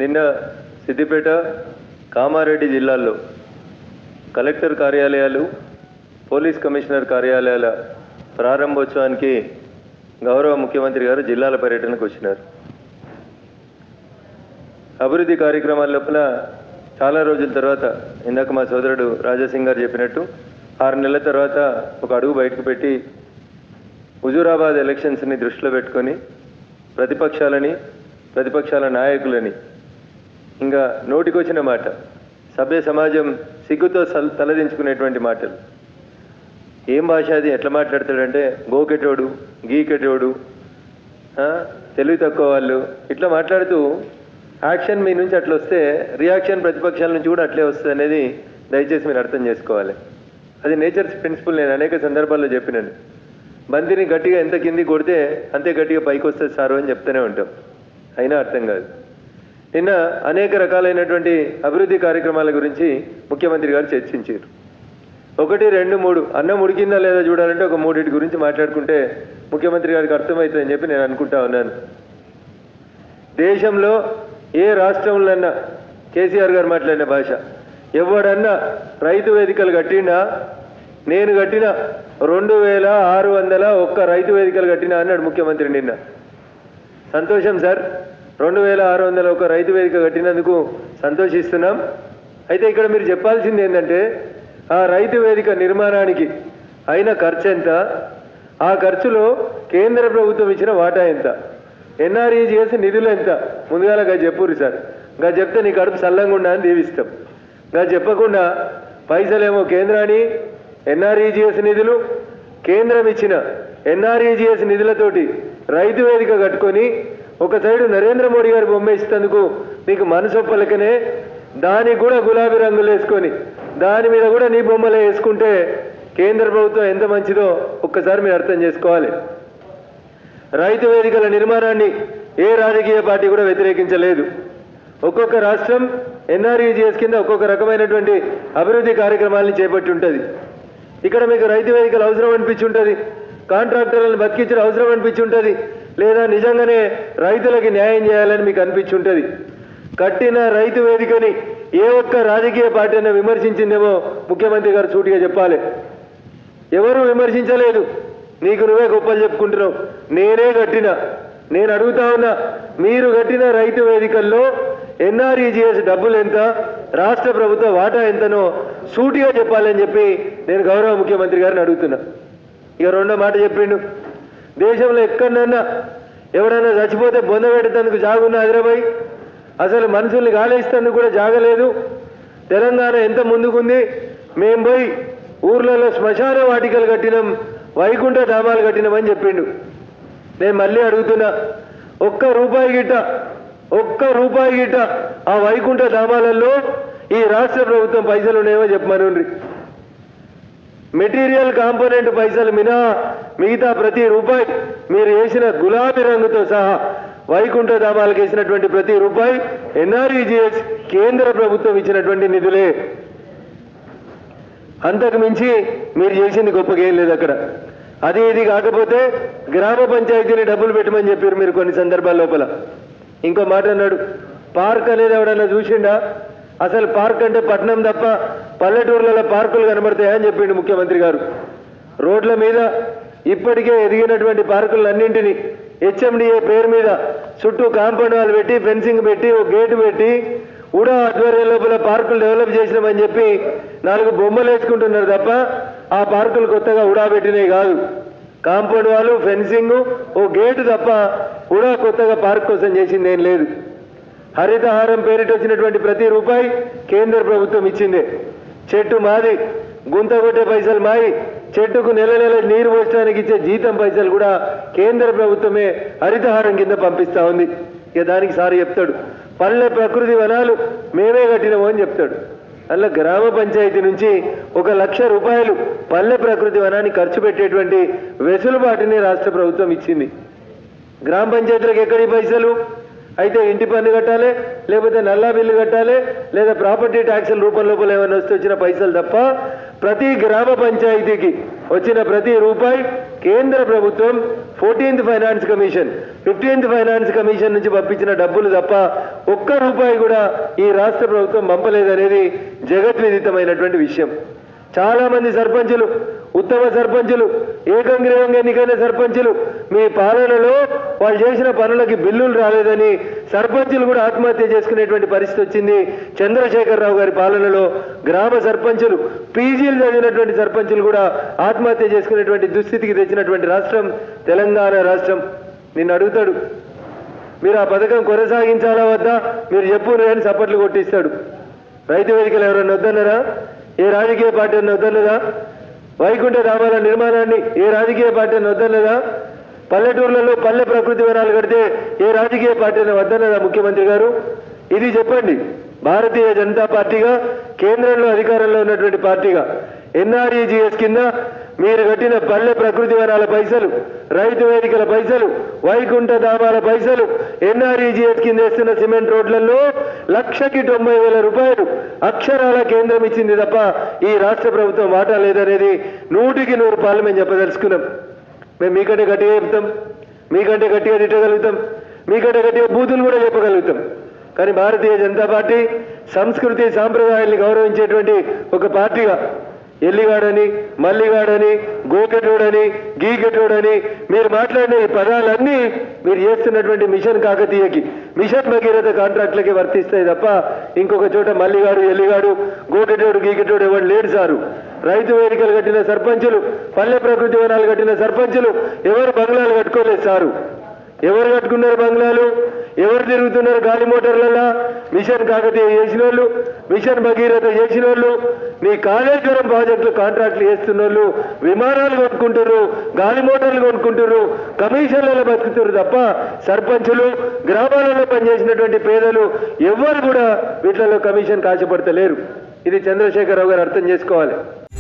నిన్న సిద్దిపేట కామారెడ్డి జిల్లాల్లో కలెక్టర్ కార్యాలయాలు పోలీస్ కమిషనర్ కార్యాలయాల ప్రారంభోత్సవానికి గౌరవ ముఖ్యమంత్రి గారు జిల్లాల పర్యటనకు వచ్చినారు అభివృద్ధి కార్యక్రమాల లోపల చాలా రోజుల తర్వాత ఇందాక మా సోదరుడు రాజాసింగ్ గారు చెప్పినట్టు ఆరు నెలల తర్వాత ఒక అడుగు బయటకు పెట్టి హుజూరాబాద్ ఎలక్షన్స్ని దృష్టిలో పెట్టుకొని ప్రతిపక్షాలని ప్రతిపక్షాల నాయకులని ఇంకా నోటికొచ్చిన మాట సభ్య సమాజం సిగ్గుతో సల్- తలదించుకునేటువంటి మాటలు ఏం భాష అది ఎట్లా మాట్లాడతాడంటే గోకెటోడు గీకెటోడు ఆ, తెలివి తక్కువ వాళ్ళు ఇట్లా మాట్లాడుతూ యాక్షన్ మీ నుంచి అట్లా వస్తే రియాక్షన్ ప్రతిపక్షాల నుంచి కూడా అట్లే వస్తుంది అనేది దయచేసి మీరు అర్థం చేసుకోవాలి అది నేచర్స్ ప్రిన్సిపల్ నేను అనేక సందర్భాల్లో చెప్పినాను బంతిని గట్టిగా ఎంత కింది కొడితే అంతే గట్టిగా పైకి వస్తుంది సారు అని చెప్తూనే ఉంటాం అయినా అర్థం కాదు నిన్న అనేక రకాలైనటువంటి అభివృద్ధి కార్యక్రమాల గురించి ముఖ్యమంత్రి గారు చర్చించారు ఒకటి రెండు మూడు అన్నం ఉడికిందా లేదా చూడాలంటే ఒక మూడింటి గురించి మాట్లాడుకుంటే ముఖ్యమంత్రి గారికి అర్థమవుతుందని చెప్పి నేను అనుకుంటా ఉన్నాను దేశంలో ఏ రాష్ట్రంలోన్నా కేసీఆర్ గారు మాట్లాడిన భాష ఎవడన్నా రైతు వేదికలు కట్టినా నేను కట్టిన రెండు వేల ఆరు వందల ఒక్క రైతు వేదికలు కట్టినా అన్నాడు ముఖ్యమంత్రి నిన్న సంతోషం సార్ రెండు వేల ఆరు వందల ఒక రైతు వేదిక కట్టినందుకు సంతోషిస్తున్నాం అయితే ఇక్కడ మీరు చెప్పాల్సింది ఏంటంటే ఆ రైతు వేదిక నిర్మాణానికి అయిన ఖర్చు ఎంత ఆ ఖర్చులో కేంద్ర ప్రభుత్వం ఇచ్చిన వాటా ఎంత ఎన్ఆర్ఈజిఎస్ నిధులు ఎంత ముందుగాల గా చెప్పుర్రి సార్ గా చెప్తే నీ కడుపు సల్లంగా ఉండా అని దీవిస్తాం గా చెప్పకుండా పైసలేమో కేంద్రాన్ని ఎన్ఆర్ఈజిఎస్ నిధులు కేంద్రం ఇచ్చిన ఎన్ఆర్ఈజిఎస్ నిధులతోటి రైతు వేదిక కట్టుకొని ఒక సైడు నరేంద్ర మోడీ గారి బొమ్మ ఇస్తేందుకు నీకు మనసొప్పలకనే దానికి కూడా గులాబీ రంగులు వేసుకొని దాని మీద కూడా నీ బొమ్మలే వేసుకుంటే కేంద్ర ప్రభుత్వం ఎంత మంచిదో ఒక్కసారి మీరు అర్థం చేసుకోవాలి రైతు వేదికల నిర్మాణాన్ని ఏ రాజకీయ పార్టీ కూడా వ్యతిరేకించలేదు ఒక్కొక్క రాష్ట్రం ఎన్ఆర్ఈజిఎస్ కింద ఒక్కొక్క రకమైనటువంటి అభివృద్ధి కార్యక్రమాలను చేపట్టి ఉంటుంది ఇక్కడ మీకు రైతు వేదికలు అవసరం అనిపించి ఉంటుంది కాంట్రాక్టర్లను బతికించడం అవసరం అనిపించి ఉంటుంది లేదా నిజంగానే రైతులకి న్యాయం చేయాలని మీకు అనిపించి ఉంటుంది కట్టిన రైతు వేదికని ఏ ఒక్క రాజకీయ పార్టీ అయినా విమర్శించిందేమో ముఖ్యమంత్రి గారు సూటిగా చెప్పాలి ఎవరు విమర్శించలేదు నీకు నువ్వే గొప్పలు చెప్పుకుంటున్నావు నేనే కట్టిన నేను అడుగుతా ఉన్నా మీరు కట్టిన రైతు వేదికల్లో ఎన్ఆర్ఈజిఎస్ డబ్బులు ఎంత రాష్ట్ర ప్రభుత్వ వాటా ఎంతనో సూటిగా చెప్పాలని చెప్పి నేను గౌరవ ముఖ్యమంత్రి గారిని అడుగుతున్నా ఇక రెండో మాట చెప్పిండు దేశంలో ఎక్కడన్నా ఎవడన్నా చచ్చిపోతే బొంద పెట్టేందుకు జాగున్న హైదరాబాద్ అసలు మనుషుల్ని గాలేస్తేందుకు కూడా జాగలేదు తెలంగాణ ఎంత ముందుకుంది మేం పోయి ఊర్లలో శ్మశాన వాటికలు కట్టినాం వైకుంఠ ధామాలు కట్టినామని చెప్పిండు నేను మళ్ళీ అడుగుతున్నా ఒక్క రూపాయి గిట్ట ఒక్క రూపాయి గిట్ట ఆ వైకుంఠ ధామాలలో ఈ రాష్ట్ర ప్రభుత్వం పైసలు ఉన్నాయేమో చెప్పమనుండ్రి మెటీరియల్ కాంపోనెంట్ పైసలు మినహా మిగతా ప్రతి రూపాయి మీరు వేసిన గులాబీ రంగుతో సహా వైకుంఠ ధామాలకు వేసినటువంటి ప్రతి రూపాయి ఎన్ఆర్ఈజిఎస్ కేంద్ర ప్రభుత్వం ఇచ్చినటువంటి నిధులే అంతకు మించి మీరు చేసింది గొప్పగా ఏం లేదు అక్కడ అది ఇది కాకపోతే గ్రామ పంచాయతీని డబ్బులు పెట్టమని చెప్పారు మీరు కొన్ని సందర్భాల లోపల ఇంకో మాట అన్నాడు పార్క్ అనేది ఎవడన్నా చూసిండా అసలు పార్క్ అంటే పట్నం తప్ప పల్లెటూర్లలో పార్కులు కనబడతాయా అని చెప్పిండు ముఖ్యమంత్రి గారు రోడ్ల మీద ఇప్పటికే ఎదిగినటువంటి పార్కులన్నింటినీ హెచ్ఎండిఏ పేరు మీద చుట్టూ కాంపౌండ్ వాల్ పెట్టి ఫెన్సింగ్ పెట్టి ఒక గేటు పెట్టి ఉడా ఆధ్వర్యం లోపల పార్కులు డెవలప్ చేసినామని చెప్పి నాలుగు బొమ్మలు వేసుకుంటున్నారు తప్ప ఆ పార్కులు కొత్తగా ఉడా పెట్టినవి కాదు కాంపౌండ్ వాళ్ళు ఫెన్సింగ్ ఓ గేటు తప్ప ఉడా కొత్తగా పార్క్ కోసం చేసింది ఏం లేదు హరితహారం పేరిట వచ్చినటువంటి ప్రతి రూపాయి కేంద్ర ప్రభుత్వం ఇచ్చిందే చెట్టు మాది గుంత కొట్టే పైసలు మాయి చెట్టుకు నెల నెల నీరు పోసడానికి ఇచ్చే జీతం పైసలు కూడా కేంద్ర ప్రభుత్వమే హరితహారం కింద పంపిస్తా ఉంది ఇక దానికి సారి చెప్తాడు పల్లె ప్రకృతి వనాలు మేమే కట్టినాము అని చెప్తాడు అలా గ్రామ పంచాయతీ నుంచి ఒక లక్ష రూపాయలు పల్లె ప్రకృతి వనాన్ని ఖర్చు పెట్టేటువంటి వెసులుబాటుని రాష్ట్ర ప్రభుత్వం ఇచ్చింది గ్రామ పంచాయతీలకు ఎక్కడి పైసలు అయితే ఇంటి పన్ను కట్టాలి లేకపోతే నల్లా బిల్లు కట్టాలి లేదా ప్రాపర్టీ ట్యాక్సుల రూపం లోపల ఏమైనా వస్తే వచ్చిన పైసలు తప్ప ప్రతి గ్రామ పంచాయతీకి వచ్చిన ప్రతి రూపాయి కేంద్ర ప్రభుత్వం fourteenth finance commission fifteenth finance commission నుంచి పంపించిన డబ్బులు తప్ప ఒక్క రూపాయి కూడా ఈ రాష్ట్ర ప్రభుత్వం పంపలేదనేది జగద్విదితమైనటువంటి విషయం చాలా మంది సర్పంచులు ఉత్తమ సర్పంచులు ఏకంగ్రీవంగా ఎన్నికైన సర్పంచులు మీ పాలనలో వాళ్ళు చేసిన పనులకి బిల్లులు రాలేదని సర్పంచులు కూడా ఆత్మహత్య చేసుకునేటువంటి పరిస్థితి వచ్చింది చంద్రశేఖరరావు గారి పాలనలో గ్రామ సర్పంచులు పీజీలు చదివినటువంటి సర్పంచులు కూడా ఆత్మహత్య చేసుకునేటువంటి దుస్థితికి తెచ్చినటువంటి రాష్ట్రం తెలంగాణ రాష్ట్రం నిన్ను అడుగుతాడు మీరు ఆ పథకం కొనసాగించాలా వద్దా మీరు చెప్పు అని చప్పట్లు కొట్టిస్తాడు రైతు వేదికలు ఎవరన్నా వద్దన్నారా ఏ రాజకీయ పార్టీ అన్న వద్దన్నదా వైకుంఠ ధామాల నిర్మాణాన్ని ఏ రాజకీయ పార్టీ అన్న వద్దన్నదా పల్లెటూర్లలో పల్లె ప్రకృతి వనాలు కడితే ఏ రాజకీయ పార్టీ అన్న వద్దన్నదా ముఖ్యమంత్రి గారు ఇది చెప్పండి భారతీయ జనతా పార్టీగా కేంద్రంలో అధికారంలో ఉన్నటువంటి పార్టీగా ఎన్ఆర్ఈజిఎస్ కింద మీరు కట్టిన పల్లె ప్రకృతి వనాల పైసలు రైతు వేదికల పైసలు వైకుంఠ ధామాల పైసలు ఎన్ఆర్ఈజిఎస్ కింద వేస్తున్న సిమెంట్ రోడ్లలో లక్షకి తొంభై వేల రూపాయలు అక్షరాల కేంద్రం ఇచ్చింది తప్ప ఈ రాష్ట్ర ప్రభుత్వం వాటా లేదనేది నూటికి నూరు పాలు మేము చెప్పదలుచుకున్నాం మేము మీకంటే గట్టిగా చెప్తాం మీకంటే గట్టిగా తిట్టగలుగుతాం మీకంటే గట్టిగా బూతులు కూడా చెప్పగలుగుతాం కానీ భారతీయ జనతా పార్టీ సంస్కృతి సాంప్రదాయాల్ని గౌరవించేటువంటి ఒక పార్టీగా ఎల్లిగాడని మల్లిగాడని గోకెటోడని గీకెటోడని మీరు మాట్లాడిన ఈ పదాలన్నీ మీరు చేస్తున్నటువంటి మిషన్ కాకతీయకి మిషన్ భగీరథ కాంట్రాక్ట్లకి వర్తిస్తాయి తప్ప ఇంకొక చోట మల్లిగాడు ఎల్లిగాడు గోకెటోడు గీకెటోడు ఎవరు లేడు సారు రైతు వేదికలు కట్టిన సర్పంచులు పల్లె ప్రకృతి వనాలు కట్టిన సర్పంచులు ఎవరు బంగ్లాలు కట్టుకోలేదు సారు ఎవరు కట్టుకున్నారు బంగ్లాలు ఎవరు తిరుగుతున్నారు గాలి మోటార్లలో మిషన్ కాకతీయ చేసిన వాళ్ళు మిషన్ భగీరథ చేసిన వాళ్ళు మీ కాళేశ్వరం ప్రాజెక్టులు కాంట్రాక్ట్లు చేస్తున్న వాళ్ళు విమానాలు కొనుక్కుంటారు గాలి మోటార్లు కొనుక్కుంటారు కమిషన్లలో బతుకుతారు తప్ప సర్పంచులు గ్రామాలలో పనిచేసినటువంటి పేదలు ఎవ్వరు కూడా వీటిలలో కమిషన్ కాశపడతలేరు ఇది చంద్రశేఖరరావు గారు అర్థం చేసుకోవాలి